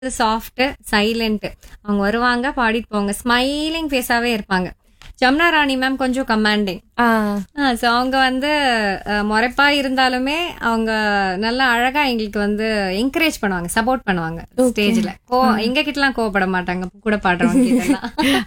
Soft silent அவங்க வருவாங்க பாடிட்டு போவாங்க ஸ்மைலிங் ஃபேஸாவே இருப்பாங்க ஜமுனா ராணி மேம் கொஞ்சம் கமாண்டிங் ஆ ஸோ அவங்க வந்து அஹ், முறைப்பா இருந்தாலுமே அவங்க நல்லா அழகா எங்களுக்கு வந்து என்கரேஜ் பண்ணுவாங்க சப்போர்ட் பண்ணுவாங்க ஸ்டேஜ்ல கோ எங்க கிட்டலாம் கோவப்பட மாட்டாங்க கூட பாடுறவங்க கிட்டலாம்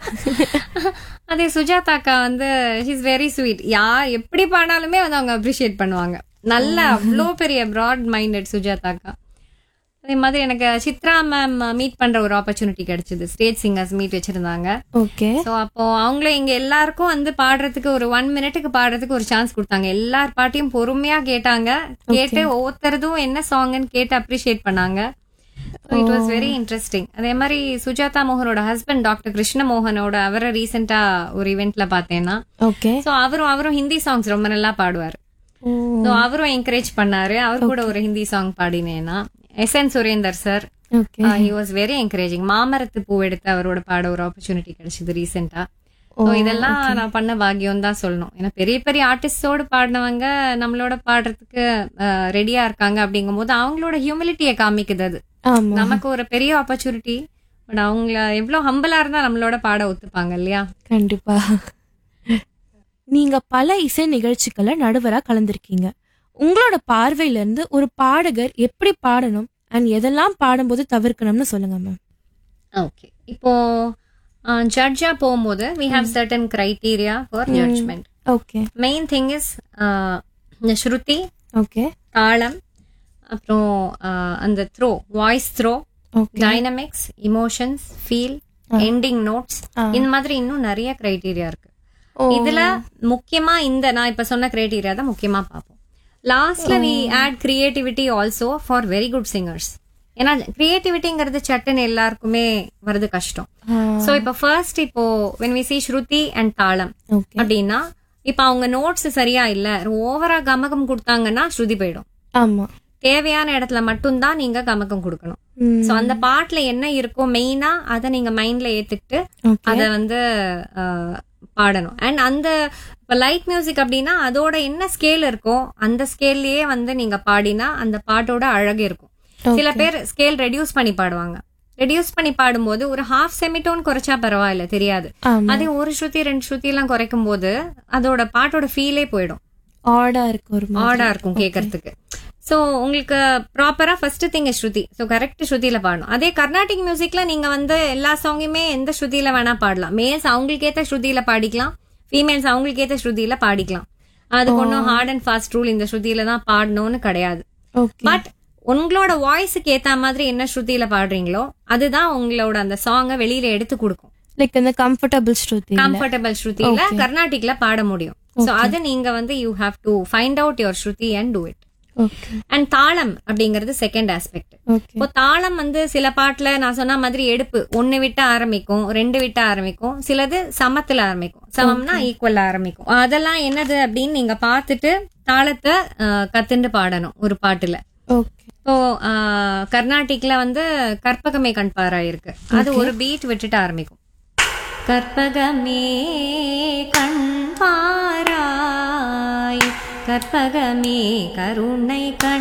அதே சுஜாதா அக்கா வந்து இஸ் வெரி ஸ்வீட் யா எப்படி பாடினாலுமே வந்து அவங்க அப்ரிஷியேட் பண்ணுவாங்க நல்ல அவ்வளோ பெரிய ப்ராட் மைண்டட் சுஜாதா அக்கா அதே மாதிரி எனக்கு சித்ரா மேம் மீட் பண்ற ஒரு ஆப்பர்ச்சுனிட்டி கிடைச்சது ஸ்டேஜ் சிங்கர்ஸ் மீட் வச்சிருந்தாங்க ஓகே ஸோ அப்போ அவங்களும் எங்க எல்லாருக்கும் வந்து பாடுறதுக்கு ஒரு ஒன் மினிட்டுக்கு பாடுறதுக்கு ஒரு சான்ஸ் கொடுத்தாங்க எல்லார் பாட்டையும் பொறுமையா கேட்டாங்க கேட்டு ஒவ்வொருத்தரதும் என்ன சாங்னு கேட்டு அப்ரிஷியேட் பண்ணாங்க இட் வாஸ் வெரி இன்ட்ரெஸ்டிங் அதே மாதிரி சுஜாதா மோகனோட ஹஸ்பண்ட் டாக்டர் கிருஷ்ண மோகனோட அவரை ரீசெண்டா ஒரு இவெண்ட்ல பார்த்தேன்னா ஓகே ஸோ அவரும் அவரும் ஹிந்தி சாங்ஸ் ரொம்ப நல்லா பாடுவார் ஸோ அவரும் என்கரேஜ் பண்ணாரு அவர் கூட ஒரு ஹிந்தி சாங் பாடினேன்னா S N Surender sir okay he was very encouraging மாமரத்து பூ எடுத்து அவரோட பாட ஒரு ஆப்பர்ச்சுனிட்டி கிடைச்சது ரீசெண்டா ஸோ இதெல்லாம் நான் பண்ண பாக்கியம் தான் சொல்லணும் ஏன்னா பெரிய பெரிய ஆர்டிஸ்டோடு பாடினவங்க நம்மளோட பாடுறதுக்கு ரெடியா இருக்காங்க அப்படிங்கும் போது அவங்களோட ஹியூமிலிட்டியை காமிக்குது அது ஆமா நமக்கு ஒரு பெரிய ஆப்பர்ச்சுனிட்டி பட் அவங்க எவ்வளவு ஹம்பலா இருந்தா நம்மளோட பாட ஒத்துப்பாங்க இல்லையா கண்டிப்பா நீங்க பல இசை நிகழ்ச்சிகளை நடுவரா கலந்திருக்கீங்க உங்களோட பார்வையில இருந்து ஒரு பாடகர் எப்படி பாடணும் அண்ட் எதெல்லாம் பாடும்போது தவிர்க்கணும்னு சொல்லுங்க மேம் ஓகே இப்போ ஜட்ஜா போகும்போது we have certain criteria for judgement okay main thing is இந்த ஸ்ருதி ஓகே தாளம் அப்புறம் ஆஹ், அந்த throw voice throw okay dynamics emotions feel ending notes இந்த மாதிரி இன்னும் நிறைய கிரைட்டீரியா இருக்கு ஓ. இதுல முக்கியமா இந்த நான் இப்ப சொன்ன கிரைட்டீரியா தான் முக்கியமா பார்ப்போம் லாஸ்ட்ல we add creativity also for very good singers ஏன்னா கிரியேட்டிவிட்டிங்கிறது சட்டுன்னு எல்லாருக்குமே வருது கஷ்டம் சோ இப்போ ஃபர்ஸ்ட் இப்போ when we see shruti and தாளம் ஓகே அப்படின்னா இப்ப அவங்க நோட்ஸ் சரியா இல்ல ஓவரா கமகம் கொடுத்தாங்கன்னா ஸ்ருதி போயிடும் ஆமா தேவையான இடத்துல மட்டும்தான் நீங்க கமக்கம் கொடுக்கணும் ம். சோ அந்த பாட்டுல என்ன இருக்கோ மெயினா அதை நீங்க மைண்ட்ல ஏத்துக்கிட்டு ஓகே அத வந்து அஹ், பாடணும் அண்ட் அந்த இப்ப லைட் மியூசிக் அப்படின்னா அதோட என்ன ஸ்கேல் இருக்கோ அந்த ஸ்கேல்லயே வந்து நீங்க பாடினா அந்த பாட்டோட அழகு இருக்கும் சில பேர் ஸ்கேல் ரெடியூஸ் பண்ணி பாடுவாங்க ரெடியூஸ் பண்ணி பாடும்போது ஒரு ஹாஃப் செமிடோன் குறைச்சா பரவாயில்ல தெரியாது ஆமா அதே ஒரு ஸ்ருதி ரெண்டு ஸ்ருதி எல்லாம் குறைக்கும் போது அதோட பாட்டோட ஃபீலே போயிடும் ஆடா இருக்கு ஒரு மாதிரி. ஆடா இருக்கும் கேட்கறதுக்கு சோ உங்களுக்கு ப்ராப்பரா first thing shruti so correct ஸ்ருதியில பாடணும் அதே கர்நாடிக் மியூசிக்ல நீங்க வந்து எல்லா சாங்குமே எந்த ஸ்ருதியில வேணா பாடலாம் மேல்ஸ் அவங்களுக்கு ஏத்த ஸ்ருதியில பாடிக்கலாம் ஃபீமேல்ஸ் அவங்களுக்கு ஏத்த ஸ்ருதியில பாடிக்கலாம் அதுக்கு ஒன்றும் ஹார்ட் அண்ட் ஃபாஸ்ட் ரூல் இந்த ஸ்ருதியில தான் பாடணும்னு கிடையாது ஓகே பட் உங்களோட வாய்ஸுக்கு ஏத்த மாதிரி என்ன ஸ்ருதியில பாடுறீங்களோ அதுதான் உங்களோட அந்த சாங்கை வெளியில எடுத்து கொடுக்கும் லைக் இந்த கம்ஃபர்டபுள் ஸ்ருதி கம்ஃபர்டபுள் ஸ்ருதியில கர்நாடிக்ல பாட முடியும் சோ அது நீங்க வந்து you have to find out your shruti and do it okay and தாளம் அப்படிங்கிறது செகண்ட் ஆஸ்பெக்ட் ஓகே இப்போ தாளம் வந்து சில பாட்டுல நான் சொன்ன மாதிரி எடுப்பு ஒன்னு விட்டு ஆரம்பிக்கும் ரெண்டு விட்டு ஆரம்பிக்கும் சிலது சமத்துல ஆரம்பிக்கும் சமம்னா ஈக்குவல் ஆரம்பிக்கும் அதெல்லாம் என்னது அப்படின்னு நீங்க பார்த்துட்டு தாளத்தை அஹ், கத்துண்டு பாடணும் ஒரு பாட்டுல ஓகே இப்போ அஹ், கர்நாடிக்ல வந்து கற்பகமே கண்பாரா இருக்கு அது ஒரு பீட் விட்டுட்டு ஆரம்பிக்கும் கற்பகமே கண்பாராய் கற்பகமே கருணை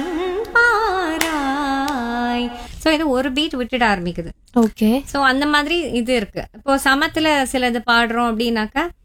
கண்பாராய் சோ இது ஒரு பீட் விட்டுட்டு ஆரம்பிக்குது ஓகே சோ அந்த மாதிரி இது இருக்கு இப்போ சமத்துல சிலது பாடுறோம் அப்படின்னாக்கா